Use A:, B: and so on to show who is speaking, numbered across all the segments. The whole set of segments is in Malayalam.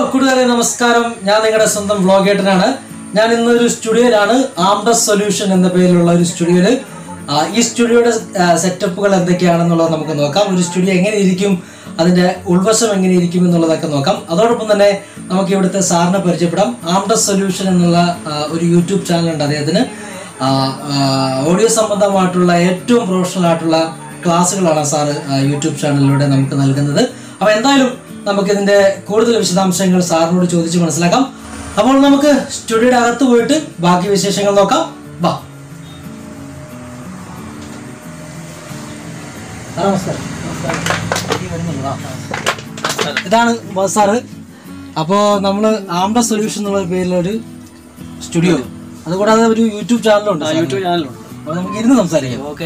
A: കൂട്ടുകാരെ നമസ്കാരം ഞാൻ നിങ്ങളുടെ സ്വന്തം വ്ളോഗേറ്റനാണ് ഞാൻ ഇന്നൊരു സ്റ്റുഡിയോയിലാണ് ആംഡസ് സൊല്യൂഷൻ എന്ന പേരിലുള്ള ഒരു സ്റ്റുഡിയോയില് ആ, ഈ സ്റ്റുഡിയോയുടെ സെറ്റപ്പുകൾ എന്തൊക്കെയാണെന്നുള്ളത് നമുക്ക് നോക്കാം ഒരു സ്റ്റുഡിയോ എങ്ങനെ ഇരിക്കും അതിന്റെ ഉൾവശം എങ്ങനെ ഇരിക്കും എന്നുള്ളതൊക്കെ നോക്കാം അതോടൊപ്പം തന്നെ നമുക്ക് ഇവിടുത്തെ സാറിനെ പരിചയപ്പെടാം ആംഡസ് സൊല്യൂഷൻ എന്നുള്ള ആ, ഒരു യൂട്യൂബ് ചാനലുണ്ട് അദ്ദേഹത്തിന് ആ, ആ, ഓഡിയോ സംബന്ധമായിട്ടുള്ള ഏറ്റവും പ്രൊഫഷണൽ ആയിട്ടുള്ള ക്ലാസ്സുകളാണ് സാറ് ആ, യൂട്യൂബ് ചാനലിലൂടെ നമുക്ക് നൽകുന്നത് അപ്പോൾ എന്തായാലും നമുക്കിതിന്റെ കൂടുതൽ വിശദാംശങ്ങൾ സാറിനോട് ചോദിച്ച് മനസ്സിലാക്കാം അപ്പോൾ നമുക്ക് സ്റ്റുഡിയോയുടെ അകത്ത് പോയിട്ട് ബാക്കി വിശേഷങ്ങൾ നോക്കാം വാ സാർ, നമസ്കാരം ഈ വരുന്നുള്ളൂ. ആ. ഇതാണ് ബസ് സാറ് അപ്പോൾ നമ്മൾ ആംബ സൊല്യൂഷൻ എന്നുള്ള പേരിലൊരു സ്റ്റുഡിയോ അതുകൂടാതെ ഒരു യൂട്യൂബ് ചാനലുണ്ട് യൂട്യൂബ് ചാനലുണ്ട് അപ്പോൾ നമുക്ക് ഇരുന്ന് സംസാരിക്കാം
B: ഓക്കെ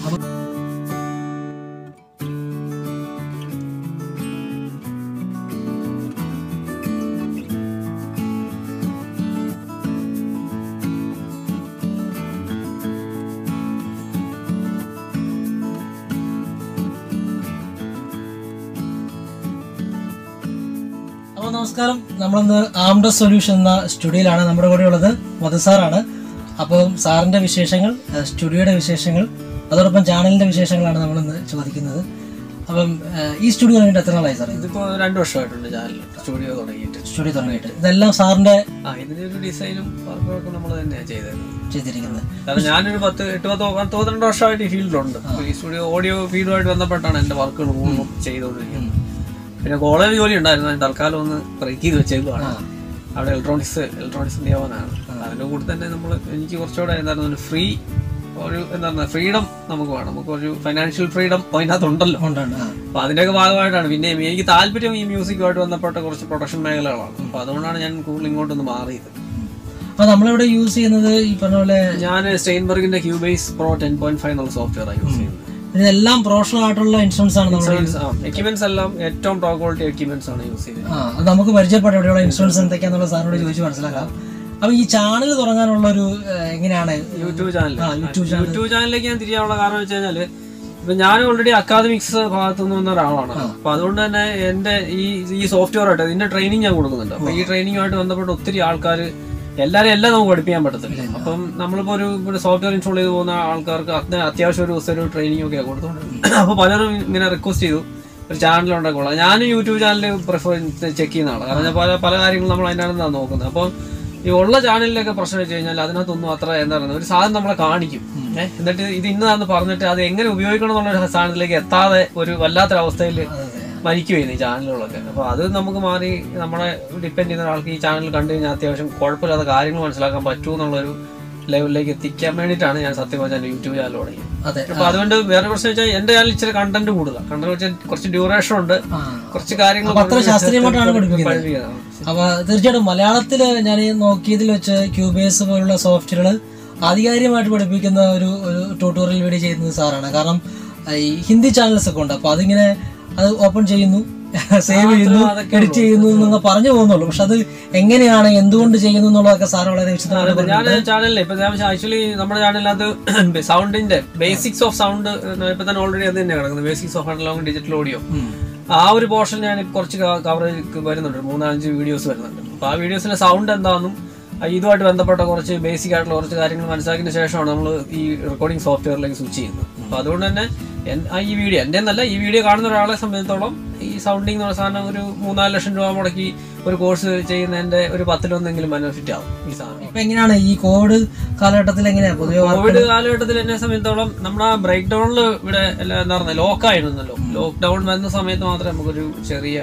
A: അപ്പോൾ നമസ്കാരം നമ്മളിന്ന് ആംഡ സൊല്യൂഷൻ എന്ന സ്റ്റുഡിയോയിലാണ് നമ്മുടെ കൂടെ ഉള്ളത് മധു സാറാണ് അപ്പം സാറിന്റെ വിശേഷങ്ങൾ ഏഹ് സ്റ്റുഡിയോയുടെ വിശേഷങ്ങൾ അതോടൊപ്പം ചാനലിന്റെ വിശേഷങ്ങളാണ് നമ്മളിന്ന് ചോദിക്കുന്നത് അപ്പം ഏഹ് ഈ സ്റ്റുഡിയോ തുടങ്ങിയിട്ട് എത്ര നാളായി സാർ ഇത്
B: ഇതിപ്പോ രണ്ടു വർഷമായിട്ടുണ്ട് ചാനൽ സ്റ്റുഡിയോ തുടങ്ങിയിട്ട്
A: സ്റ്റുഡിയോ തുടങ്ങിയിട്ട് ഇതെല്ലാം സാറിന്റെ
B: ആ ഇതിന്റെ ഒരു ഡിസൈനും വർക്കൊക്കെ നമ്മൾ തന്നെയാണ് ചെയ്തത്
A: ചെയ്തിരിക്കുന്നത്
B: കാരണം ഞാനൊരു പത്ത് എട്ട് പത്ത് പത്ത് പന്ത്രണ്ട് വർഷമായിട്ട് ഈ ഫീൽഡിലുണ്ട് ഈ സ്റ്റുഡിയോ ഓഡിയോ ഫീൽഡുമായിട്ട് ബന്ധപ്പെട്ടാണ് എന്റെ വർക്കുകൾ കൂടുതലും ചെയ്തുകൊണ്ടിരിക്കുന്നത് പിന്നെ കോളേജ് ജോലി ഉണ്ടായിരുന്നു ഞാൻ തൽക്കാലം ഒന്ന് ബ്രേക്ക് ചെയ്ത് വെച്ചേക്കുവാണ് അവിടെ ഇലക്ട്രോണിക്സ് ഇലക്ട്രോണിക്സ് നിയമനാണ് അതിന്റെ കൂടെ തന്നെ നമ്മൾ എനിക്ക് കുറച്ചുകൂടെ എന്തായിരുന്നു ഒരു ഫ്രീ ഒരു എന്താ ഫ്രീഡം നമുക്ക് വേണം നമുക്ക് ഒരു ഫൈനാൻഷ്യൽ ഫ്രീഡം അതിനകത്തുണ്ടല്ലോ
A: കൊണ്ടാണ് ആ.
B: അപ്പൊ അതിന്റെയൊക്കെ ഭാഗമായിട്ടാണ് പിന്നെ എനിക്ക് താല്പര്യം ഈ മ്യൂസിക്കുമായിട്ട് ബന്ധപ്പെട്ട കുറച്ച് പ്രൊഡക്ഷൻ മേഖലകളാണ് അപ്പൊ അതുകൊണ്ടാണ് ഞാൻ കൂടുതൽ ഇങ്ങോട്ടൊന്ന് മാറിയത്
A: അപ്പൊ നമ്മളിവിടെ യൂസ് ചെയ്യുന്നത് ഈ പറഞ്ഞ പോലെ
B: ഞാൻ സ്റ്റെയിൻബർഗിന്റെ Cubase pro ten point five എന്നുള്ള സോഫ്റ്റ്വെയർ ആണ് യൂസ് ചെയ്യുന്നത്
A: ഇതെല്ലാം പ്രൊഫഷണൽ ആയിട്ടുള്ള ഇൻഷുറൻസ് ആണ് നമ്മൾ
B: എക്യുപ്മെന്റ്സ് എല്ലാം ഏറ്റവും ടോപ്പ് ക്വാളിറ്റി എക്യുപ്മെന്റ്സ് ആണ് യൂസ് ചെയ്യുന്നത്
A: ആ അത് നമുക്ക് പരിചയപ്പെടാം ഇവിടെയുള്ള ഇൻഷുറൻസ് എന്തൊക്കെയാണെന്നുള്ള സാറിനോട് ചോദിച്ച് മനസ്സിലാക്കാം അപ്പൊ ഈ ചാനൽ തുടങ്ങാനുള്ള ഒരു ഏഹ്, എങ്ങനെയാണ്
B: യൂട്യൂബ് ചാനൽ
A: ആ, യൂട്യൂബ് ചാനൽ
B: യൂട്യൂബ് ചാനലിലേക്ക് ഞാൻ തിരിയാനുള്ള കാരണം വെച്ച് കഴിഞ്ഞാല് ഇപ്പൊ ഞാൻ ഓൾറെഡി അക്കാദമിക്സ് ഭാഗത്തു നിന്ന് വന്ന ഒരാളാണ് അപ്പൊ അതുകൊണ്ട് തന്നെ എന്റെ ഈ ഈ സോഫ്റ്റ്വെയർ ആയിട്ട് ഇതിന്റെ ട്രെയിനിങ് ഞാൻ കൊടുക്കുന്നുണ്ട് അപ്പൊ ഈ ട്രെയിനിങ്ങുമായിട്ട് ബന്ധപ്പെട്ട് ഒത്തിരി ആൾക്കാർ എല്ലാരും എല്ലാം നമുക്ക് പഠിപ്പിക്കാൻ പറ്റത്തില്ല അപ്പം നമ്മളിപ്പോ ഒരു ഇവിടെ സോഫ്റ്റ്വെയർ ഇൻസ്റ്റാൾ ചെയ്ത് പോകുന്ന ആൾക്കാർക്ക് അതിന് അത്യാവശ്യം ഒരു ദിവസം ഒരു ട്രെയിനിങ് ഒക്കെ കൊടുത്തോണ്ട് അപ്പൊ പലരും ഇങ്ങനെ റിക്വസ്റ്റ് ചെയ്തു ഒരു ചാനൽ ഉണ്ടാക്കൊള്ളാം ഞാൻ യൂട്യൂബ് ചാനൽ പ്രിഫർ ചെക്ക് ചെയ്യുന്ന ആളാണ് കാരണം പല പല കാര്യങ്ങളും നമ്മൾ അതിനകത്താണ് നോക്കുന്നത് അപ്പം ഈ ഉള്ള ചാനലിലൊക്കെ പ്രശ്നം വെച്ച് കഴിഞ്ഞാൽ അതിനകത്തൊന്നും അത്ര എന്താ പറയുന്നത് ഒരു സാധനം നമ്മളെ കാണിക്കും ഏഹ് എന്നിട്ട് ഇത് ഇന്നതാന്ന് പറഞ്ഞിട്ട് അത് എങ്ങനെ ഉപയോഗിക്കണം എന്നുള്ള ഒരു സാധനത്തിലേക്ക് എത്താതെ ഒരു വല്ലാത്തൊരവസ്ഥയിൽ മരിക്കുമായിരുന്നു ഈ ചാനലുകളൊക്കെ അപ്പൊ അത് നമുക്ക് മാറി നമ്മളെ ഡിപ്പെൻഡ് ചെയ്യുന്ന ഒരാൾക്ക് ഈ ചാനൽ കണ്ടു കഴിഞ്ഞാൽ അത്യാവശ്യം കുഴപ്പമില്ലാത്ത കാര്യങ്ങൾ മനസ്സിലാക്കാൻ പറ്റൂ എന്നുള്ളൊരു ലെവലിലേക്ക് എത്തിക്കാൻ വേണ്ടിയിട്ടാണ് ഞാൻ സത്യം പറഞ്ഞാൽ എൻ്റെ യൂട്യൂബ് ചാനൽ തുടങ്ങിയത്
A: അതെ
B: അപ്പൊ അതുകൊണ്ട് വേറെ പ്രശ്നം വെച്ചാൽ എന്റെ ചാനൽ ഇച്ചിരി കണ്ടന്റ് കൂടുതലാണ് കണ്ടന്റ് വെച്ചാൽ കുറച്ച് ഡ്യൂറേഷൻ ഉണ്ട്
A: ആ.
B: കുറച്ച് കാര്യങ്ങൾ
A: അപ്പൊ അത്ര ശാസ്ത്രീയമായിട്ടാണ് പഠിപ്പിക്കുന്നത്
B: പഠിപ്പിക്കുന്നത്
A: അപ്പൊ തീർച്ചയായിട്ടും മലയാളത്തില് ഞാൻ ഈ നോക്കിയതിൽ വെച്ച് ക്യൂബേസ് പോലുള്ള സോഫ്റ്റ്വെയറുകൾ ആധികാരികമായിട്ട് പഠിപ്പിക്കുന്ന ഒരു ഒരു ട്യൂട്ടോറിയൽ വീഡിയോ ചെയ്യുന്നത് സാറാണ് കാരണം ആ, ഈ ഹിന്ദി ചാനൽസ് ഒക്കെ ഉണ്ട് അപ്പൊ അതിങ്ങനെ അത് ഓപ്പൺ ചെയ്യുന്നു സേവ് ചെയ്യുന്നു
B: അതൊക്കെ
A: എഡിറ്റ് ചെയ്യുന്നു എന്നൊക്കെ പറഞ്ഞു പോകുന്നുള്ളൂ പക്ഷെ അത് എങ്ങനെയാണ് എന്തുകൊണ്ട് ചെയ്യുന്നു എന്നുള്ളതൊക്കെ സാർ വളരെ വിശദമായിട്ട് പറഞ്ഞു
B: ഞാൻ ചാനലിൽ ഇപ്പൊ ഞാൻ ആക്ച്വലി നമ്മുടെ ചാനലിനകത്ത് സൗണ്ടിന്റെ ബേസിക്സ് ഓഫ് സൗണ്ട് ഇപ്പൊ തന്നെ ഓൾറെഡി അത് തന്നെ കിടക്കുന്നത് basics of analog digital audio ആ ഒരു പോർഷൻ ഞാൻ ഇപ്പൊ കുറച്ച് കവറേജ് വരുന്നുണ്ട് മൂന്നാലഞ്ച് വീഡിയോസ് വരുന്നുണ്ട് അപ്പൊ ആ വീഡിയോസിലെ സൗണ്ട് എന്താണെന്നും ആ ഇതുമായിട്ട് ബന്ധപ്പെട്ട കുറച്ച് ബേസിക് ആയിട്ടുള്ള കുറച്ച് കാര്യങ്ങൾ മനസ്സിലാക്കിയതിന് ശേഷമാണ് നമ്മൾ ഈ റെക്കോർഡിംഗ് സോഫ്റ്റ്വെയറിലേക്ക് സ്വിച്ച് ചെയ്യുന്നത് അപ്പൊ അതുകൊണ്ട് തന്നെ എൻ- ആ ഈ വീഡിയോ എന്റെ എന്നല്ല ഈ വീഡിയോ കാണുന്ന ഒരാളെ സംബന്ധിച്ചിടത്തോളം ഈ സൗണ്ടിങ് എന്ന് പറഞ്ഞ സാധനം ഒരു മൂന്നാല് ലക്ഷം രൂപ മുടക്കി ഒരു കോഴ്സ് ചെയ്യുന്നതിന്റെ ഒരു പത്തിലൊന്നെങ്കിലും ബെനിഫിറ്റ് ആവും ഈ സാധനം
A: ഇപ്പൊ എങ്ങനെയാണ് ഈ കോവിഡ് കാലഘട്ടത്തിൽ എങ്ങനെയാ പൊതുവെ
B: കോവിഡ് കാലഘട്ടത്തിൽ എന്നെ സംബന്ധിച്ചോളം നമ്മുടെ ബ്രേക്ക് ഡൗണിൽ ഇവിടെ എല്ലാം എന്താ പറയുക ലോക്കായിരുന്നല്ലോ ലോക്ക്ഡൌൺ വരുന്ന സമയത്ത് മാത്രമേ നമുക്കൊരു ചെറിയ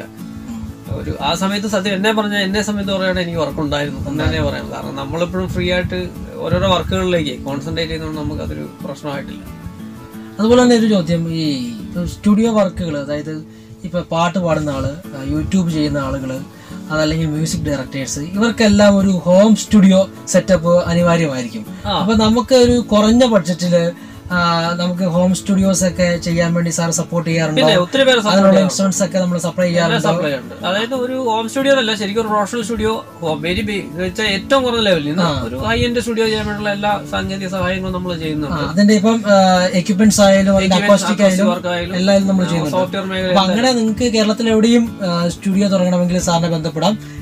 B: ഒരു ആ സമയത്ത് സത്യം എന്നെ പറഞ്ഞ എന്നെ സമയത്ത് പറയുകയാണെങ്കിൽ എനിക്ക് വർക്ക് ഉണ്ടായിരുന്നു എന്ന് തന്നെ പറയാം കാരണം നമ്മളെപ്പോഴും ഫ്രീ ആയിട്ട് ഓരോരോ വർക്കുകളിലേക്ക് കോൺസെൻട്രേറ്റ് ചെയ്യുന്നതുകൊണ്ട് നമുക്ക് അതൊരു പ്രശ്നമായിട്ടില്ല
A: അതുപോലെ തന്നെ ഒരു ചോദ്യം ഈ സ്റ്റുഡിയോ വർക്കുകൾ അതായത് ഇപ്പൊ പാട്ട് പാടുന്ന ആള് ആ, യൂട്യൂബ് ചെയ്യുന്ന ആളുകൾ അതല്ലെങ്കിൽ മ്യൂസിക് ഡയറക്ടേഴ്സ് ഇവർക്കെല്ലാം ഒരു ഹോം സ്റ്റുഡിയോ സെറ്റപ്പ് അനിവാര്യമായിരിക്കും
B: ആ.
A: അപ്പൊ നമുക്ക് ഒരു കുറഞ്ഞ ബഡ്ജറ്റില് ആ, നമുക്ക് ഹോം സ്റ്റുഡിയോസ് ഒക്കെ ചെയ്യാൻ വേണ്ടി സാർ സപ്പോർട്ട് ചെയ്യാറുണ്ടോ
B: പിന്നെ ഒത്തിരി പേര്
A: അതിനുള്ള ഇൻഷുറൻസ് ഒക്കെ നമ്മൾ സപ്ലൈ ചെയ്യാറുണ്ടോ
B: സപ്ലൈ ഉണ്ട് അതായത് ഒരു ഹോം സ്റ്റുഡിയോ അല്ല ശരിക്കും ഒരു പ്രൊഫഷണൽ സ്റ്റുഡിയോ വെരി വെച്ചാൽ ഏറ്റവും കുറഞ്ഞ ലെവലിൽ നിന്ന് ഒരു ഹൈ എൻഡ് സ്റ്റുഡിയോ ചെയ്യാൻ വേണ്ടിയുള്ള എല്ലാ സാങ്കേതിക സഹായങ്ങളും നമ്മൾ
A: ആ,
B: ചെയ്യുന്നുണ്ട്
A: അതിന്റെ ഇപ്പം എക്യുപ്മെന്റ്സ് ആയാലും അതിന്റെ അക്കോസ്റ്റിക് ആയാലും
B: വർക്ക് ആയാലും
A: എല്ലാം നമ്മൾ ചെയ്യുന്നുണ്ട്
B: സോഫ്റ്റ്വെയർ മേഖല
A: അപ്പൊ അങ്ങനെ നിങ്ങൾക്ക് കേരളത്തിൽ എവിടെയും സ്റ്റുഡിയോ തുടങ്ങണമെങ്കിൽ സാറിനെ ബന്ധപ്പെടാം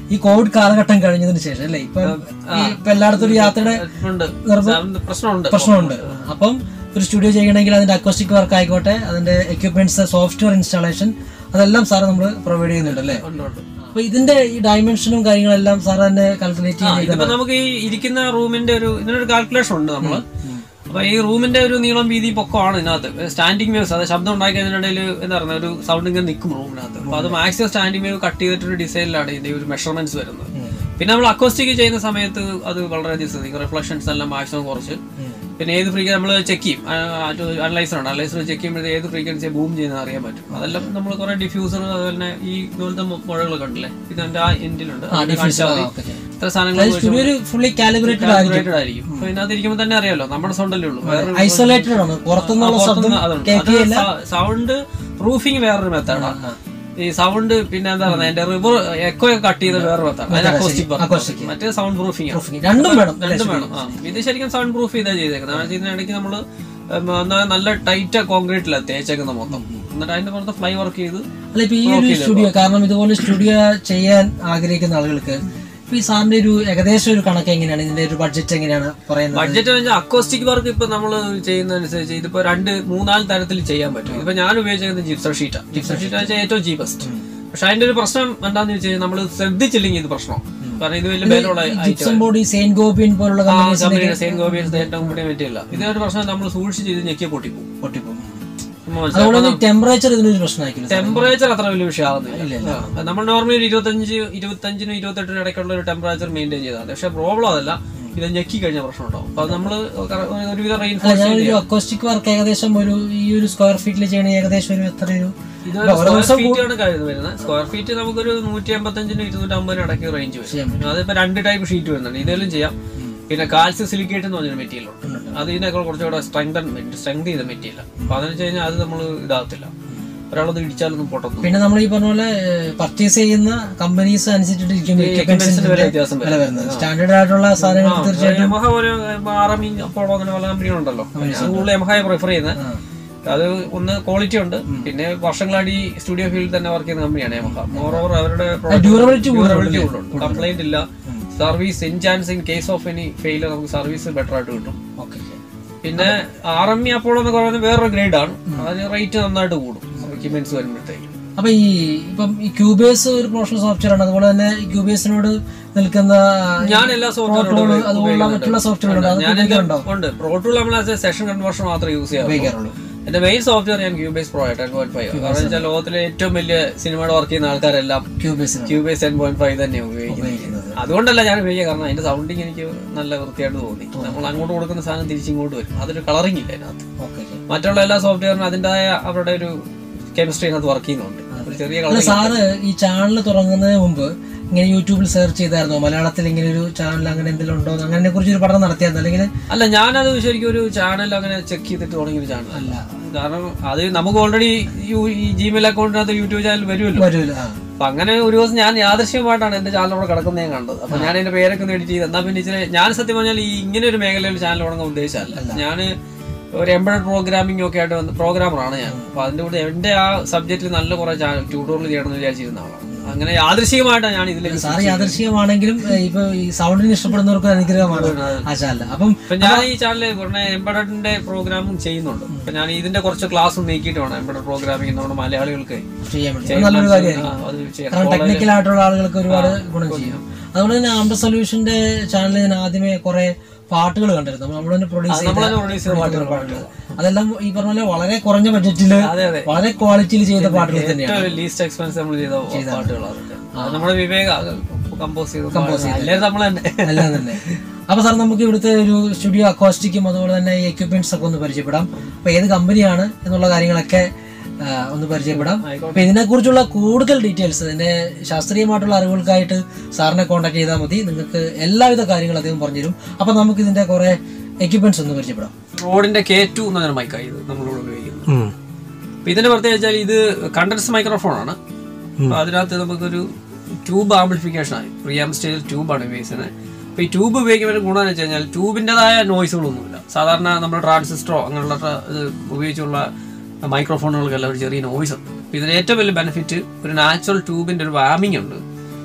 A: ഈ കോവിഡ് കാലഘട്ടം കഴിഞ്ഞതിന് ശേഷം അല്ലേ ഇപ്പൊ ഈ ഇപ്പൊ എല്ലായിടത്തും ഒരു യാത്രയുടെ
B: ഉണ്ട്
A: നിർബ-
B: സൗണ്ട് പ്രശ്നമുണ്ട്
A: പ്രശ്നമുണ്ട് അപ്പം ഒരു സ്റ്റുഡിയോ ചെയ്യണമെങ്കിൽ അതിന്റെ അക്കോസ്റ്റിക് വർക്ക് ആയിക്കോട്ടെ അതിന്റെ എക്യുപ്മെന്റ്സ് സോഫ്റ്റ്വെയർ ഇൻസ്റ്റാളേഷൻ അതെല്ലാം സാറ് നമ്മൾ പ്രൊവൈഡ് ചെയ്യുന്നുണ്ട് അല്ലേ
B: ഉണ്ട്, ഉണ്ട്.
A: അപ്പൊ ഇതിന്റെ ഈ ഡയമെൻഷനും കാര്യങ്ങളെല്ലാം സാർ തന്നെ കാൽക്കുലേറ്റ്
B: ആ,
A: ചെയ്ത്
B: ഇതിപ്പോ നമുക്ക് ഈ ഇരിക്കുന്ന റൂമിന്റെ ഒരു ഇതിനൊരു കാൽക്കുലേഷൻ ഉണ്ട് നമ്മള് അപ്പൊ ഈ റൂമിന്റെ ഒരു നീളം വീതി പൊക്കമാണ് ഇതിനകത്ത് സ്റ്റാൻഡിംഗ് വേവ്സ് അത് ശബ്ദം ഉണ്ടാക്കിയതിനിടയിൽ എന്താ പറയുക ഒരു സൗണ്ട് ഇങ്ങനെ നിൽക്കും റൂമിനകത്ത് അപ്പൊ അത് മാക്സിമം സ്റ്റാൻഡിംഗ് വേവ് കട്ട് ചെയ്തിട്ടൊരു ഡിസൈനിലാണ് ഇതിന്റെ ഒരു മെഷർമെന്റ്സ് വരുന്നത് പിന്നെ നമ്മൾ അക്കോസ്റ്റിക് ചെയ്യുന്ന സമയത്ത് അത് വളരെയധികം ശ്രദ്ധിക്കും റിഫ്ലക്ഷൻസ് എല്ലാം മാക്സിമം കുറച്ച് പിന്നെ ഏത് ഫ്രീക്വൻസി നമ്മൾ ചെക്ക് ചെയ്യും അനലൈസർ ഉണ്ട് അനലൈസർ ചെക്ക് ചെയ്യുമ്പോൾ ഏത് ഫ്രീക്വൻസി ബൂം ചെയ്യുന്ന അറിയാൻ പറ്റും അതെല്ലാം നമ്മൾ കുറെ ഡിഫ്യൂസർ അതുപോലെ തന്നെ ഈ ഇതുപോലത്തെ മുഴകൾ കണ്ടില്ലേ ഇതിന്റെ ആ എൻഡിലുണ്ട് കാണിച്ചാൽ മതി ഇത്ര സാധനങ്ങൾ
A: സ്റ്റുഡിയോ ഒരു ഫുള്ളി കാലിബ്രേറ്റഡ് ആയിരിക്കും
B: കാൽക്കുലേറ്റഡ് ആയിരിക്കും അപ്പൊ ഇതിനകത്ത് ഇരിക്കുമ്പോൾ തന്നെ അറിയാലോ നമ്മുടെ സൗണ്ടല്ലേ ഉള്ളൂ വേറെ
A: ഐസൊലേറ്റഡ് ആണ് പുറത്തുനിന്നുള്ള ശബ്ദം കേൾക്കുകയില്ല
B: സൗണ്ട് പ്രൂഫിങ് വേറൊരു മെത്തേഡാണ് ഈ സൗണ്ട് പിന്നെ എന്താ പറയുക അതിന്റെ റിവർ എക്കോ കട്ട് ചെയ്ത വേറൊരു മെത്തേഡ് അതിന് അക്കോസ്റ്റിക് മറ്റേ സൗണ്ട് പ്രൂഫിങ് ആണ്
A: രണ്ടും വേണം അല്ലേ?
B: രണ്ടും വേണം ആ ഇത് ശരിക്കും സൗണ്ട് പ്രൂഫ് ചെയ്താ ചെയ്തേക്കുന്നത് കാരണം ഇതിനിടയ്ക്ക് നമ്മള് ഉം, എന്നാ നല്ല ടൈറ്റ് കോൺക്രീറ്റിലാണ് തേച്ചേക്കുന്ന മൊത്തം എന്നിട്ട് അതിന്റെ പുറത്ത് ഫ്ലൈ വർക്ക് ചെയ്ത്
A: അല്ല ഇപ്പൊ ഈ ഒരു സ്റ്റുഡിയോ കാരണം ഇതുപോലെ സ്റ്റുഡിയോ ചെയ്യാൻ ആഗ്രഹിക്കുന്ന ആളുകൾക്ക് ഇപ്പൊ ഈ സാറിന്റെ ഒരു ഏകദേശം ഒരു കണക്ക് എങ്ങനെയാണ് ഇതിന്റെ ഒരു ബഡ്ജറ്റ് എങ്ങനെയാണ് പറയുന്നത്
B: ബഡ്ജറ്റ് വെച്ചാൽ അക്കോസ്റ്റിക് വർക്ക് ഇപ്പൊ നമ്മൾ ചെയ്യുന്നതനുസരിച്ച് ഇതിപ്പോ രണ്ട് മൂന്നാല് തരത്തിൽ ചെയ്യാൻ പറ്റും ഇപ്പൊ ഞാൻ ഉപയോഗിച്ചിരിക്കുന്നത് ജിപ്സർ ഷീറ്റാണ് ജിപ്സർ ഷീറ്റ് വെച്ചാൽ ഏറ്റവും ചീപ്പസ്റ്റ് പക്ഷെ അതിന്റെ ഒരു പ്രശ്നം എന്താന്ന് വെച്ച് കഴിഞ്ഞാൽ നമ്മൾ ശ്രദ്ധിച്ചില്ലെങ്കിൽ ഇത് പ്രശ്നം കാരണം ഇത് വലിയ വിലയുള്ള
A: ജിപ്സം ബോഡി സെയിന്റ് ഗോപിയൻ പോലുള്ള കമ്പനീസ്
B: കമ്പനിയുടെ സെയിൻ ഗോപിയൻസ് ഏറ്റവും കൂടിയ പറ്റില്ല ഇതിനൊരു പ്രശ്നം നമ്മൾ സൂക്ഷിച്ച് ഇത് ഞെക്കിയ പൊട്ടിപ്പോകും
A: പൊട്ടിപ്പോകും
B: നമ്മൾ മനസ്സിലാക്കണം.
A: അതുകൊണ്ട് ടെമ്പറേച്ചർ ഇതിനൊരു പ്രശ്നമായിരിക്കില്ല
B: ടെമ്പറേച്ചർ അത്ര വലിയ വിഷയമാകുന്നില്ല ആ, നമ്മൾ നോർമലി ഒരു ഇരുപത്തഞ്ച് ഇരുപത്തഞ്ചിനും ഇരുപത്തെട്ടിനും ഇടയ്ക്കുള്ള ഒരു ടെമ്പറേച്ചർ മെയിൻറ്റെയിൻ ചെയ്താൽ മതി പക്ഷെ പ്രോബ്ലം അതല്ല ഇത് ഞെക്കി കഴിഞ്ഞ പ്രശ്നം ഉണ്ടാവും അപ്പൊ അത് നമ്മൾ ഒരുവിധം റെയിൻഫോഴ്സ്
A: ഞാനൊരു അക്കോസ്റ്റിക് വർക്ക് ഏകദേശം ഒരു ഈ ഒരു സ്ക്വയർ ഫീറ്റിൽ ചെയ്യണ ഏകദേശം ഒരു എത്ര ഒരു
B: ഇത് സ്ക്വയർ ഫീറ്റ് ആണ് കാര്യം വരുന്നത് സ്ക്വയർ ഫീറ്റ് നമുക്കൊരു നൂറ്റി എൺപത്തഞ്ചിനും ഇരുന്നൂറ്റമ്പതിനും ഇടയ്ക്ക് റേഞ്ച് വരും അതിപ്പോ രണ്ട് ടൈപ്പ് ഷീറ്റ് വരുന്നുണ്ട് ഇതെല്ലാം ചെയ്യാം പിന്നെ കാൽസ്യം സിലിക്കേറ്റ് എന്ന് പറഞ്ഞൊരു മെറ്റീരിയൽ ഉണ്ട് അത് ഇതിനൊക്കെ കുറച്ചുകൂടെ സ്ട്രെങ്തൻ സ്ട്രെങ്ത് ചെയ്ത മെറ്റീരിയൽ അപ്പൊ അതെന്ന് വെച്ച് കഴിഞ്ഞാൽ അത് നമ്മൾ ഇതാകത്തില്ല ഒരാളത് ഇടിച്ചാലൊന്നും പൊട്ടത്തു
A: പിന്നെ നമ്മൾ ഈ പറഞ്ഞ പോലെ പർച്ചേസ് ചെയ്യുന്ന കമ്പനീസ് അനുസരിച്ചിട്ടിരിക്കും
B: എക്യുപ്മെന്റ്സിന്റെ വില വ്യത്യാസം
A: വില വരുന്നത് സ്റ്റാൻഡേർഡ് ആയിട്ടുള്ള സാധനങ്ങൾ തീർച്ചയായിട്ടും
B: യമഹ ഒരു ആറമി അപ്പോളോ അങ്ങനെ പല കമ്പനികളുണ്ടല്ലോ ഞാൻ കൂടുതൽ യമഹയെ പ്രിഫർ ചെയ്യുന്നത് അത് ഒന്ന് ക്വാളിറ്റി ഉണ്ട് പിന്നെ വർഷങ്ങളായിട്ട് ഈ സ്റ്റുഡിയോ ഫീൽഡിൽ തന്നെ വർക്ക് ചെയ്യുന്ന കമ്പനിയാണ് യമഹ മോറോവർ അവരുടെ
A: durability
B: ഡ്യൂറബിലിറ്റി കൂടുതലുണ്ട് കംപ്ലൈന്റ് ഇല്ല service in chance in case of any failure നമുക്ക് സർവീസ് ബെറ്റർ ആയിട്ട് കിട്ടും
A: ഓക്കെ
B: പിന്നെ ആർ എം ഇ അപ്പോളോ എന്ന് പറയുന്നത് വേറൊരു ഗ്രേഡ് ആണ് അതിന് റേറ്റ് നന്നായിട്ട് കൂടും എക്യുപ്മെന്റ്സ് വരുമ്പോഴത്തേക്ക്
A: അപ്പൊ ഈ ഇപ്പം ഈ ക്യൂബേസ് ഒരു പ്രൊഫഷണൽ സോഫ്റ്റ്വെയർ ആണ് അതുപോലെ തന്നെ ഈ ക്യൂബേസിനോട് നിൽക്കുന്ന
B: ഞാൻ എല്ലാ
A: Pro
B: സോഫ്റ്റ്വെയറും
A: Tool അതുപോലുള്ള മറ്റുള്ള സോഫ്റ്റ്വെയർ ഉണ്ട് അത്
B: ഞാൻ
A: ഉപയോഗിക്കാറുണ്ടോ
B: ഉണ്ട് പ്രോ ടൂൾ നമ്മൾ സെഷൻ കൺവേർഷൻ മാത്രമേ യൂസ് ചെയ്യാറുള്ളൂ
A: ഉപയോഗിക്കാറുള്ളൂ
B: എന്റെ മെയിൻ സോഫ്റ്റ്വെയർ ഞാൻ Cubase pro ten point five കാരണം വെച്ചാൽ ലോകത്തിലെ ഏറ്റവും വലിയ സിനിമയുടെ വർക്ക് ചെയ്യുന്ന ആൾക്കാരെല്ലാം
A: ക്യൂബേസിന്
B: ക്യൂബേസ് ടെൻ പോയിന്റ് ഫൈവ് തന്നെ ഉപയോഗിക്കുന്നത്
A: ഉപയോഗിക്കുന്നത്
B: അതുകൊണ്ടല്ല ഞാൻ ഉപയോഗിക്കുക കാരണം അതിന്റെ സൗണ്ടിങ് എനിക്ക് നല്ല വൃത്തിയായിട്ട് തോന്നി നമ്മൾ അങ്ങോട്ട് കൊടുക്കുന്ന സാധനം തിരിച്ചിങ്ങോട്ട് വരും അതൊരു കളറിംഗ് ഇല്ല അതിനകത്ത്
A: ഓക്കെ
B: മറ്റുള്ള എല്ലാ സോഫ്റ്റ്വെയറിനും അതിൻ്റെതായ അവരുടെ ഒരു കെമിസ്ട്രി അതിനകത്ത് വർക്ക് ചെയ്യുന്നുണ്ട് ഒരു ചെറിയ
A: അല്ല
B: കളറിംഗ്
A: സാറ് ഈ ചാനൽ തുടങ്ങുന്നതിന് മുമ്പ് ഇങ്ങനെ യൂട്യൂബിൽ സെർച്ച് ചെയ്തായിരുന്നോ മലയാളത്തിൽ ഇങ്ങനെ ഒരു ചാനൽ അങ്ങനെ എന്തെങ്കിലും ഉണ്ടോ അങ്ങനെ കുറിച്ച് ഒരു പഠനം നടത്തിയായിരുന്നു അല്ലെങ്കിൽ
B: അല്ല ഞാനത് ശരിക്കും ഒരു ചാനൽ അങ്ങനെ ചെക്ക് ചെയ്തിട്ട് തുടങ്ങിയ ഒരു ചാനൽ അല്ല കാരണം അത് നമുക്ക് ഓൾറെഡി ഈ ജിമെയിൽ അക്കൗണ്ടിനകത്ത് യൂട്യൂബ് ചാനൽ വരുമല്ലോ
A: വരൂല ആ
B: അപ്പൊ അങ്ങനെ ഒരു ദിവസം ഞാൻ യാദൃശ്യമായിട്ടാണ് എന്റെ ചാനൽ അവിടെ കിടക്കുന്നത് ഞാൻ കണ്ടത് അപ്പൊ ഞാൻ എന്റെ പേരൊക്കെ ഒന്ന് എഡിറ്റ് ചെയ്ത് എന്നാ പിന്നെ ഇച്ചിരി ഞാൻ സത്യം പറഞ്ഞാൽ ഈ ഇങ്ങനെ ഒരു മേഖലയിൽ ചാനൽ തുടങ്ങാൻ ഉദ്ദേശമല്ല ഞാൻ ഒരു എംബഡഡ് പ്രോഗ്രാമിംഗ് ഒക്കെ ആയിട്ട് വന്ന് പ്രോഗ്രാമറാണ് ഞാൻ അപ്പൊ അതിന്റെ കൂടെ എന്റെ ആ സബ്ജക്റ്റിൽ നല്ല കുറെ ട്യൂട്ടോറിയൽ ചെയ്യണമെന്ന് വിചാരിച്ചിരുന്ന ആളാണ് അങ്ങനെ യാദൃശ്ചികമായിട്ടാണ് ഞാൻ ഇതിലേക്ക്
A: സാറ് യാദർശികമാണെങ്കിലും ഏഹ്, ഇപ്പൊ ഈ സൗണ്ടിന് ഇഷ്ടപ്പെടുന്നവർക്ക് അനുഗ്രഹമാണ് ആ ചാനൽ അപ്പം
B: ഇപ്പൊ ഞാൻ ഈ ചാനലിൽ കുറേ എംബഡഡിന്റെ പ്രോഗ്രാമും ചെയ്യുന്നുണ്ട് ഇപ്പൊ ഞാൻ ഇതിന്റെ കുറച്ച് ക്ലാസ് നീക്കിയിട്ട് വേണം എംബഡഡ് പ്രോഗ്രാമിംഗ് നമ്മുടെ മലയാളികൾക്ക്
A: ചെയ്യാൻ വേണ്ടി അത് നല്ലൊരു കാര്യമായിരിക്കും
B: ആ, അത് ചെയ്യാം
A: കാരണം ടെക്നിക്കൽ ആയിട്ടുള്ള ആളുകൾക്ക് ഒരുപാട് ഗുണം ചെയ്യും അതുപോലെ തന്നെ ആംബ സൊല്യൂഷന്റെ ചാനലിൽ ഞാൻ ആദ്യമേ കുറെ പാട്ടുകൾ കണ്ടിരുന്നു നമ്മൾ തന്നെ പ്രൊഡ്യൂസ് ചെയ്ത
B: നമ്മളെ പ്രൊഡ്യൂസ് ചെയ്ത പാട്ടുകൾ
A: പാട്ടുകൾ അതെല്ലാം ഈ പറഞ്ഞ പോലെ വളരെ കുറഞ്ഞ ബഡ്ജറ്റില്
B: അതെ അതെ
A: വളരെ ക്വാളിറ്റിയിൽ ചെയ്ത പാട്ടുകൾ തന്നെയാണ്
B: ഏറ്റവും ലീസ്റ്റ് എക്സ്പെൻസ് നമ്മൾ ചെയ്ത പാട്ടുകൾ അതൊക്കെ അത് നമ്മുടെ വിവേക കമ്പോസ് ചെയ്ത് എല്ലാവരും നമ്മൾ തന്നെ
A: എല്ലാം തന്നെ അപ്പൊ സാർ നമുക്ക് ഇവിടുത്തെ ഒരു സ്റ്റുഡിയോ അക്കോസ്റ്റിക്കും അതുപോലെ തന്നെ ഈ എക്യുപ്മെന്റ്സ് ഒക്കെ ഒന്ന് പരിചയപ്പെടാം അപ്പൊ ഏത് കമ്പനിയാണ് എന്നുള്ള കാര്യങ്ങളൊക്കെ ആ, ഒന്ന് പരിചയപ്പെടാം അപ്പൊ ഇതിനെക്കുറിച്ചുള്ള കൂടുതൽ ഡീറ്റെയിൽസ് ഇതിന്റെ ശാസ്ത്രീയമായിട്ടുള്ള അറിവുകൾക്കായിട്ട് സാറിനെ കോൺടാക്ട് ചെയ്താൽ മതി നിങ്ങൾക്ക് എല്ലാവിധ കാര്യങ്ങളും അദ്ദേഹം പറഞ്ഞുതരും അപ്പൊ നമുക്ക് ഇതിന്റെ കുറെ എക്യുപ്മെന്റ്സ് ഒന്ന് പരിചയപ്പെടാം
B: റോഡിന്റെ കെ ടു എന്ന് പറഞ്ഞ മൈക്കാണ് ഇത് നമ്മളിവിടെ ഉപയോഗിക്കുന്നത് അപ്പൊ ഇതിന്റെ പ്രത്യേകത വെച്ചാൽ ഇത് കണ്ടൻസ് മൈക്രോഫോൺ ആണ് അപ്പൊ അതിനകത്ത് നമുക്കൊരു ട്യൂബ് ആംപ്ലിഫിക്കേഷൻ ആണ് പ്രിയാം സ്റ്റേജിൽ ട്യൂബാണ് ഉപയോഗിക്കുന്നത് അപ്പൊ ഈ ട്യൂബ് ഉപയോഗിക്കുമ്പോൾ ഗുണം എന്ന് വെച്ച് കഴിഞ്ഞാൽ ട്യൂബിൻ്റെതായ നോയ്സുകളൊന്നുമില്ല സാധാരണ നമ്മുടെ ട്രാൻസിസ്റ്ററോ അങ്ങനെയുള്ള ട്ര- ഇത് ഉപയോഗിച്ചുള്ള മൈക്രോഫോണുകൾക്കെല്ലാം ഒരു ചെറിയ നോയ്സ് ഉണ്ട് അപ്പൊ ഇതിന് ഏറ്റവും വലിയ ബെനിഫിറ്റ് ഒരു നാച്ചുറൽ ട്യൂബിന്റെ ഒരു വാമിംഗ് ഉണ്ട്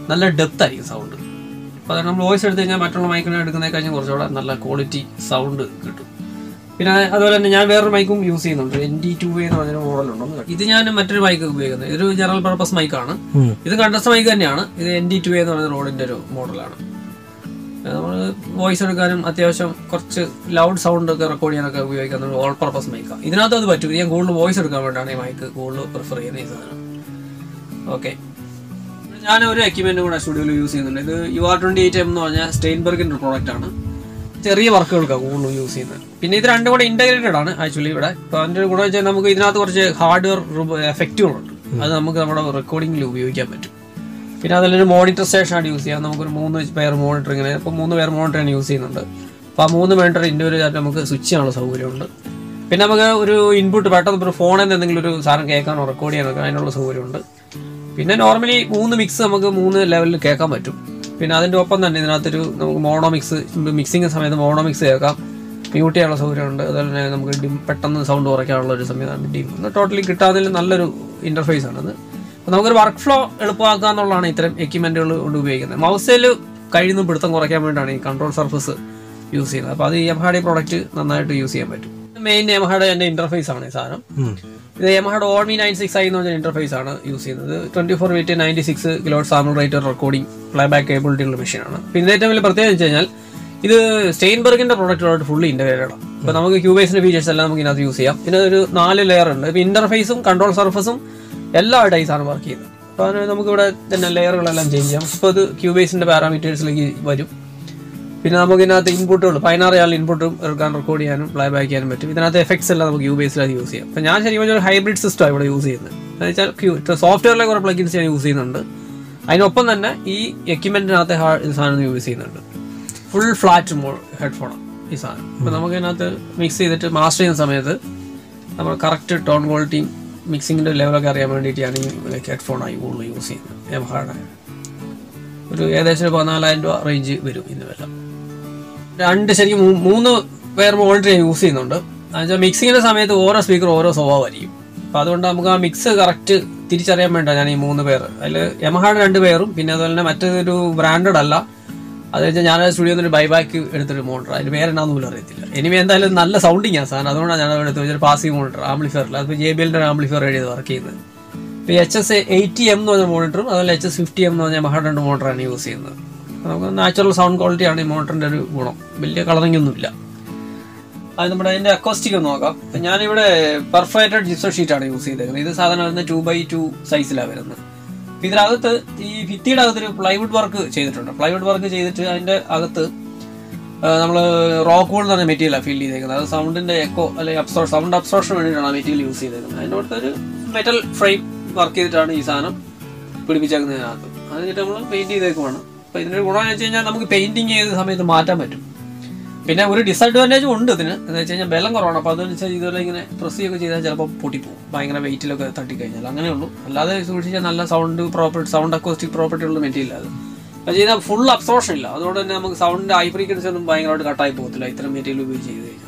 B: നല്ല ഡെപ്ത് ആയിരിക്കും സൗണ്ട് അപ്പോൾ അത് നമ്മൾ വോയിസ് എടുത്ത് കഴിഞ്ഞാൽ മറ്റുള്ള മൈക്കിനെ എടുക്കുന്നതിനെ കഴിഞ്ഞാൽ കുറച്ചുകൂടെ നല്ല ക്വാളിറ്റി സൗണ്ട് കിട്ടും പിന്നെ അതുപോലെ തന്നെ ഞാൻ വേറൊരു മൈക്കും യൂസ് ചെയ്യുന്നുണ്ട് എൻ ഡി ടു എന്ന് പറഞ്ഞൊരു മോഡലുണ്ട് ഇത് ഞാൻ മറ്റൊരു മൈക്ക് ഉപയോഗിക്കുന്നത് ഇതൊരു ജനറൽ പർപ്പസ് മൈക്കാണ് ഇത് കണ്ടസ്റ്റ് മൈക്ക് തന്നെയാണ് ഇത് എൻ ഡി ടു എന്ന് പറയുന്ന റോഡിന്റെ ഒരു മോഡലാണ് നമ്മൾ വോയിസ് എടുക്കാനും അത്യാവശ്യം കുറച്ച് ലൗഡ് സൗണ്ട് ഒക്കെ റെക്കോർഡ് ചെയ്യാനൊക്കെ ഉപയോഗിക്കുന്ന ഒരു ഓൾ പർപ്പസ് മൈക്കാണ് ഇതിനകത്ത് അത് പറ്റും ഇത് ഞാൻ കൂടുതൽ വോയിസ് എടുക്കാൻ വേണ്ടിയാണ് ഈ മൈക്ക് കൂടുതൽ പ്രിഫർ ചെയ്യുന്ന ഈ സാധനം ഓക്കെ ഞാൻ ഒരു എക്യുപ്മെന്റ് കൂടെ സ്റ്റുഡിയോയിൽ യൂസ് ചെയ്യുന്നുണ്ട് ഇത് U R twenty eight M എന്ന് പറഞ്ഞാൽ സ്റ്റെയിൻബർഗിന്റെ ഒരു പ്രോഡക്റ്റ് ആണ് ചെറിയ വർക്കുകൾക്കാണ് കൂടുതൽ യൂസ് ചെയ്യുന്നത് പിന്നെ ഇത് രണ്ടും കൂടെ ഇന്റഗ്രേറ്റഡ് ആണ് ആക്ച്വലി ഇവിടെ അപ്പോൾ അതിന്റെ ഒരു ഗുണം വെച്ചാൽ നമുക്ക് ഇതിനകത്ത് കുറച്ച് ഹാർഡ്വെയർ എഫക്റ്റുകളുണ്ട് അത് നമുക്ക് നമ്മുടെ റെക്കോർഡിംഗിൽ ഉപയോഗിക്കാൻ പറ്റും പിന്നെ അതിലൊരു മോണിറ്റർ സ്റ്റേഷൻ ആണ് യൂസ് ചെയ്യാം നമുക്കൊരു മൂന്ന് പേർ മോണിറ്റർ ഇങ്ങനെ ഇപ്പോൾ മൂന്ന് പേർ മോണിറ്റർ യൂസ് ചെയ്യുന്നുണ്ട് അപ്പോൾ ആ മൂന്ന് മോണിറ്റർ ഇൻഡിവിജ്വൽ നമുക്ക് സ്വിച്ച് ചെയ്യാനുള്ള സൗകര്യമുണ്ട് പിന്നെ നമുക്ക് ഒരു ഇൻപുട്ട് പെട്ടെന്ന് ഒരു ഫോണിൽ നിന്ന് എന്തെങ്കിലും ഒരു സാധനം കേൾക്കാനോ റെക്കോർഡ് ചെയ്യാനോ അതിനുള്ള സൗകര്യമുണ്ട് പിന്നെ നോർമലി മൂന്ന് മിക്സ് നമുക്ക് മൂന്ന് ലെവലിൽ കേൾക്കാൻ പറ്റും പിന്നെ അതിൻ്റെ ഒപ്പം തന്നെ ഇതിനകത്തൊരു നമുക്ക് മോണോ മിക്സ് മിക്സിങ് സമയത്ത് മോണോ മിക്സ് കേൾക്കാം മ്യൂട്ട് ചെയ്യാനുള്ള സൗകര്യമുണ്ട് അതുപോലെ തന്നെ നമുക്ക് ഡിം പെട്ടെന്ന് സൗണ്ട് കുറയ്ക്കാനുള്ള ഒരു സംവിധാനം ഡിം ടോട്ടലി കിട്ടാതിൽ നല്ലൊരു ഇൻ്റർഫേസ് ആണത് അപ്പോൾ നമുക്കൊരു വർക്ക് ഫ്ലോ എളുപ്പമാക്കുക എന്നുള്ളതാണ് ഇത്തരം എക്യുപ്മെൻറ്റുകൾ കൊണ്ട് ഉപയോഗിക്കുന്നത് മൗസിൽ കഴിയുന്ന പിടുത്തം കുറയ്ക്കാൻ വേണ്ടിയിട്ടാണ് ഈ കൺട്രോൾ സർഫസ് യൂസ് ചെയ്യുന്നത് അപ്പോൾ അത് യമഹാഡി പ്രോഡക്റ്റ് നന്നായിട്ട് യൂസ് ചെയ്യാൻ പറ്റും മെയിൻ യമഹാഡ് എൻ്റെ ഇൻ്റർഫേസ് ആണ് ഈ സാധനം ഇത് യമഹാഡ് ഓൾമി നയൻ സിക്സ് ഐ എന്ന് പറഞ്ഞ ഇന്റർഫേസ് ആണ് യൂസ് ചെയ്യുന്നത് twenty four bit ninety six kilo sample rate recording play back capability ഉള്ള മെഷീനാണ് പിന്നെ ഏറ്റവും വലിയ പ്രത്യേകത വെച്ച് കഴിഞ്ഞാൽ ഇത് സ്റ്റെയിൻബർഗിന്റെ പ്രോഡക്റ്റുമായിട്ട് ഫുള്ളി ഇന്റഗ്രേറ്റഡ് ആണ് ഇപ്പൊ നമുക്ക് ക്യൂബേസിന്റെ ഫീച്ചേഴ്സ് എല്ലാം നമുക്ക് ഇതിനകത്ത് യൂസ് ചെയ്യാം പിന്നെ ഒരു നാല് ലെയർ ഉണ്ട് ഇപ്പൊ ഇന്റർഫേസും കൺട്രോൾ സർഫസും എല്ലാമായിട്ട് ഈ സാധനം വർക്ക് ചെയ്യുന്നത് അപ്പോൾ അതിന് നമുക്ക് ഇവിടെ തന്നെ ലെയറുകളെല്ലാം ചേഞ്ച് ചെയ്യാം ഇപ്പോൾ ഇത് ക്യൂബേസിന്റെ പാരാമീറ്റേഴ്സിലേക്ക് വരും പിന്നെ നമുക്ക് ഇതിനകത്ത് ഇൻപുട്ടുകൾ പതിനാറ് ആൾ ഇൻപുട്ടും എടുക്കാൻ റെക്കോർഡ് ചെയ്യാനും പ്ലേ ബാക്ക് ചെയ്യാനും പറ്റും ഇതിനകത്ത് എഫക്ട്സ് എല്ലാം നമുക്ക് യു ബേസിൽ യൂസ് ചെയ്യാം അപ്പം ഞാൻ ശരിക്കും പറഞ്ഞാൽ ഒരു ഹൈബ്രിഡ് സിസ്റ്റം ഇവിടെ യൂസ് ചെയ്യുന്നത് എന്ന് വെച്ചാൽ സോഫ്റ്റ്വെയറിലെ കുറേ പ്ലഗിൻസ് ഞാൻ യൂസ് ചെയ്യുന്നുണ്ട് അതിനൊപ്പം തന്നെ ഈ എക്യുപ്മെന്റിനകത്ത് സാധനം യൂസ് ചെയ്യുന്നുണ്ട് ഫുൾ ഫ്ലാറ്റ് മോ ഹെഡ്ഫോണാണ് ഈ സാധനം അപ്പം നമുക്ക് ഇതിനകത്ത് മിക്സ് ചെയ്തിട്ട് മാസ്റ്റർ ചെയ്യുന്ന സമയത്ത് നമ്മൾ കറക്റ്റ് ടോൺ ക്വാളിറ്റിയും മിക്സിങ്ങിൻ്റെ ലെവലൊക്കെ അറിയാൻ വേണ്ടിയിട്ടാണ് ഈ ഹെഡ്ഫോണായി കൂടുതൽ യൂസ് ചെയ്യുന്നത് എംഹാർഡ് ഒരു ഏകദേശം ഒരു പതിനാലായിരം രൂപ റേഞ്ച് വരും ഇന്ന് വില രണ്ട് ശരിക്കും മൂ- മൂന്ന് പേർ മോണിറ്റർ യൂസ് ചെയ്യുന്നുണ്ട് എന്നുവെച്ചാൽ മിക്സിങ്ങിന്റെ സമയത്ത് ഓരോ സ്പീക്കർ ഓരോ സ്വഭാവമായിരിക്കും അപ്പൊ അതുകൊണ്ട് നമുക്ക് ആ മിക്സ് കറക്റ്റ് തിരിച്ചറിയാൻ വേണ്ട ഞാൻ ഈ മൂന്ന് പേർ അതിൽ യമഹാഡ് രണ്ട് പേരും പിന്നെ അതുപോലെ തന്നെ മറ്റൊരു ബ്രാൻഡഡ് അല്ല അത് വെച്ചാൽ ഞാൻ സ്റ്റുഡിയോയിൽ നിന്ന് ഒരു ബൈബാക്ക് എടുത്തൊരു മോണിറ്റർ അതിന് പേരെന്നാന്ന് പോലും അറിയത്തില്ല ഇനി എന്തായാലും നല്ല സൗണ്ടിങ് ആ സാധനം അതുകൊണ്ടാണ് ഞാൻ എടുത്ത് വെച്ചൊരു പാസീവ് മോണിറ്റർ ആംപ്ലിഫയറിൽ അത് ജെ ബി എല്ലിന്റെ ആംപ്ലിഫയർ എഴുതി വർക്ക് ചെയ്യുന്നത് ഇപ്പോൾ എച്ച് എസ് എയ്റ്റി എം എന്ന് പറഞ്ഞ മോണിറ്ററും അതുപോലെ എച്ച് എസ് ഫിഫ്റ്റി എം എന്ന് പറഞ്ഞ യമഹാഡ് രണ്ട് മോണിറ്ററാണ് യൂസ് ചെയ്യുന്നത് നമുക്ക് നാച്ചുറൽ സൗണ്ട് ക്വാളിറ്റിയാണ് ഈ മോട്ടറിന്റെ ഒരു ഗുണം വലിയ കളറിംഗ് ഒന്നുമില്ല അത് നമ്മുടെ അതിന്റെ അക്കോസ്റ്റിക് ഒന്ന് നോക്കാം ഇപ്പൊ ഞാനിവിടെ പെർഫറേറ്റഡ് ജിപ്സോ ഷീറ്റ് ആണ് യൂസ് ചെയ്തേക്കുന്നത് ഇത് സാധാരണ വരുന്നത് ടു ബൈ ടു സൈസിലാണ് വരുന്നത് അപ്പൊ ഇതിനകത്ത് ഈ ഭിത്തിയുടെ അകത്ത് ഒരു പ്ലൈവുഡ് വർക്ക് ചെയ്തിട്ടുണ്ട് പ്ലൈവുഡ് വർക്ക് ചെയ്തിട്ട് അതിന്റെ അകത്ത് നമ്മൾ റോക്ക് വോൾ എന്ന് പറഞ്ഞ മെറ്റീരിയലാണ് ഫീൽ ചെയ്തേക്കുന്നത് അത് സൗണ്ടിന്റെ എക്കോ അല്ലെങ്കിൽ അബ്സോർ സൗണ്ട് അബ്സോർഷൻ വേണ്ടിയിട്ടാണ് ആ മെറ്റീരിയൽ യൂസ് ചെയ്തേക്കുന്നത് അതിൻ്റെ അടുത്ത് ഒരു മെറ്റൽ ഫ്രെയിം വർക്ക് ചെയ്തിട്ടാണ് ഈ സാധനം പിടിപ്പിച്ചേക്കുന്നതിനകത്ത് അത് കഴിഞ്ഞിട്ട് നമ്മൾ പെയിന്റ് ചെയ്തേക്കുവാണ് അപ്പൊ ഇതിന്റെ ഒരു ഗുണം വെച്ച് കഴിഞ്ഞാൽ നമുക്ക് പെയിന്റിങ് ചെയ്ത സമയത്ത് മാറ്റാൻ പറ്റും പിന്നെ ഒരു ഡിസഡ്വാൻറ്റേജും ഉണ്ട് ഇതിന് എന്ന് വെച്ച് കഴിഞ്ഞാൽ ബലം കുറവാണ് അപ്പോൾ അതെന്ന് വെച്ചാൽ ഇതുപോലെ ഇങ്ങനെ പ്രസ് ചെയ്യുകയൊക്കെ ചെയ്താൽ ചിലപ്പോൾ പൊട്ടിപ്പോകും ഭയങ്കര വെയിറ്റിലൊക്കെ തട്ടിക്കഴിഞ്ഞാൽ അങ്ങനെ ഉള്ളൂ അല്ലാതെ സൂക്ഷിച്ചാൽ നല്ല sound property sound acoustic property ഉള്ള മെറ്റീരിയൽ അത് അത് ചെയ്താൽ ഫുൾ അബ്സോർഷൻ ഇല്ല അതുകൊണ്ട് തന്നെ നമുക്ക് സൗണ്ടിന്റെ ഹൈ ഫ്രീക്വൻസി ഒന്നും ഭയങ്കരമായിട്ട് കട്ടായി പോകത്തില്ല ഇത്തരം മെറ്റീരിയൽ ഉപയോഗിച്ച് ചെയ്ത് കഴിഞ്ഞാൽ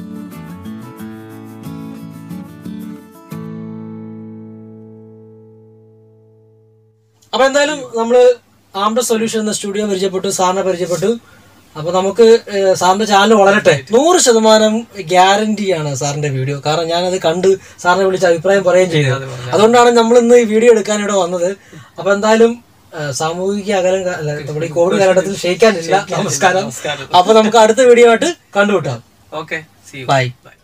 A: അപ്പൊ എന്തായാലും നമ്മള് ആംഡ സൊല്യൂഷൻ എന്ന സ്റ്റുഡിയോ പരിചയപ്പെട്ടു സാറിനെ പരിചയപ്പെട്ടു അപ്പൊ നമുക്ക് ഏഹ്, സാറിന്റെ ചാനൽ വളരട്ടെ നൂറ് ശതമാനം ഗ്യാരണ്ടിയാണ് സാറിന്റെ വീഡിയോ കാരണം ഞാനത് കണ്ട് സാറിനെ വിളിച്ച് അഭിപ്രായം പറയുകയും ചെയ്തു അതുകൊണ്ടാണ് നമ്മൾ ഇന്ന് ഈ വീഡിയോ എടുക്കാൻ ഇവിടെ വന്നത് അപ്പൊ എന്തായാലും ഏഹ്, സാമൂഹിക അകലം കാ- അല്ല, നമ്മുടെ ഈ കോവിഡ് കാലഘട്ടത്തിൽ ക്ഷയിക്കാനില്ല നമസ്കാരം അപ്പൊ നമുക്ക് അടുത്ത വീഡിയോ ആയിട്ട് കണ്ടുമുട്ടാം
B: ഓക്കെ സി
A: ബൈ
B: ബൈ